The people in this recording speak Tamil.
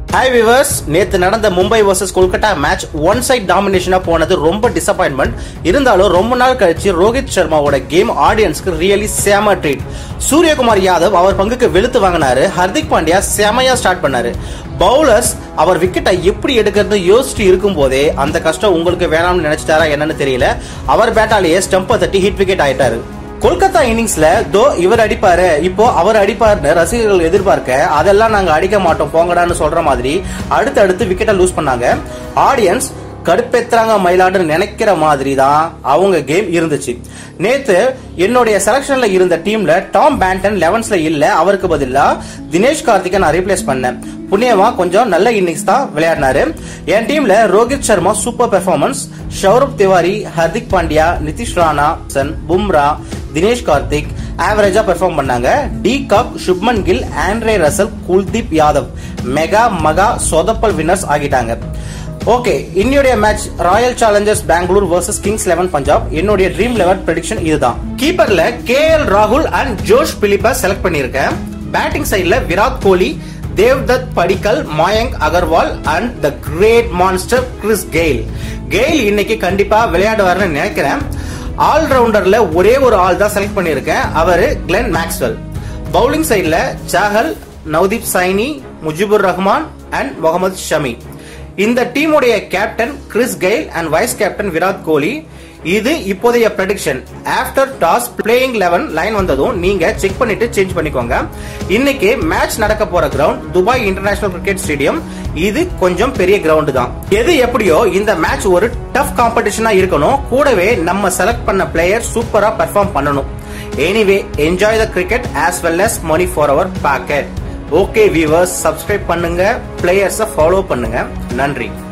ஹாய் விவர்ஸ் நேத்து நடந்த Mumbai versus Kolkata match one side டாமினேஷனா போனது ரொம்ப டிசப்பாயின்மெண்ட் இருந்தாலும் ரொம்ப நாள் கழிச்சு ரோஹித் சர்மாவோட கேம் ஆடியன்ஸ்க்கு ரியலி சேம ட்ரீட் சூரியகுமார் யாதவ் அவர் பங்குக்கு வெளுத்து வாங்கினாரு ஹர்திக் பாண்டியா செமையா ஸ்டார்ட் பண்ணாரு பவுலர்ஸ் அவர் விக்கெட்டை எப்படி எடுக்கிறது யோசிச்சு இருக்கும் போதே அந்த கஷ்டம் உங்களுக்கு வேணாம்னு நினைச்சிட்டாரா என்னன்னு தெரியல அவர் பேட்டாலேயே ஸ்டம்பை தட்டி ஹிட் விக்கெட் ஆயிட்டாரு கொல்கத்தா இன்னிங்ஸ்ல தோ இவர் அடிப்பாரு இப்போ அவர் அடிப்பாருன்னு ரசிகர்கள் எதிர்பார்க்க அதெல்லாம் நாங்க அடிக்க மாட்டோம் போங்கடான்னு சொல்ற மாதிரி அடுத்து அடுத்து விக்கெட்டை லூஸ் பண்ணாங்க ஆடியன்ஸ் கடுப்பேத்துறாங்க மயிலாடுன்னு நினைக்கிற மாதிரி தான் அவங்க கேம் இருந்துச்சு நேத்து என்னுடைய செலக்ஷன்ல இருந்த டீம்ல டாம் பேண்டன் லெவன்ஸ்ல இல்ல அவருக்கு பதிலா தினேஷ் கார்த்திகை நான் ரீப்ளேஸ் பண்ணேன் புண்ணியமா கொஞ்சம் நல்ல இன்னிங்ஸ் தான் விளையாடினாரு என் டீம்ல ரோஹித் சர்மா சூப்பர் பெர்ஃபார்மன்ஸ் ஷௌரப் திவாரி ஹர்திக் பாண்டியா நிதிஷ் ராணா சன் பும்ரா தினேஷ் கார்த்திக் ஆவரேஜா பெர்ஃபார்ம் பண்ணாங்க De Kock Shubman Gill Andre Russell Kuldeep Yadav mega மகா சொதப்பல் வின்னர்ஸ் ஆகிட்டாங்க ஓகே இன்னுடைய match Royal Challengers Bangalore versus Kings Eleven Punjab என்னுடைய ட்ரீம் லெவல் ப்ரெடிக்ஷன் இதுதான் கீப்பர்ல கே எல் ராகுல் அண்ட் ஜோஷ் பிலிப்பா செலக்ட் பண்ணிருக்கேன் பேட்டிங் சைடுல Virat Kohli Devdutt Padikkal Mayank Agarwal and the great monster Chris Gayle Gayle இன்னைக்கு கண்டிப்பா விளையாடுவார்னு நினைக்கிறேன் ஆல்ரவுண்டர்ல ஒரே ஒரு ஆள் தான் செலக்ட் பண்ணிருக்கேன் அவரு கிளென் மேக்ஸ்வெல் பவுலிங் சைடுல சாஹல் நவ்தீப் சைனி முஜிபுர் ரஹ்மான் அண்ட் முகமது ஷமி இந்த டீமுடைய captain Chris Gayle and vice captain Virat Kohli இது இப்போதைய prediction after toss playing eleven line வந்ததும் நீங்க செக் பண்ணிட்டு சேஞ்ச் பண்ணிக்கோங்க இன்னைக்கு மேட்ச் நடக்க போற ground Dubai international cricket stadium இது கொஞ்சம் பெரிய கிரவுண்ட் தான் எது எப்படியோ இந்த மேட்ச் ஒரு டஃப் காம்படிஷனா இருக்கணும் கூடவே நம்ம செலக்ட் பண்ண பிளேயர் சூப்பரா பெர்ஃபார்ம் பண்ணணும் anyway enjoy the cricket as well as money for our pocket okay viewers subscribe பண்ணுங்க பிளேயர்ஸை ஃபாலோ பண்ணுங்க நன்றி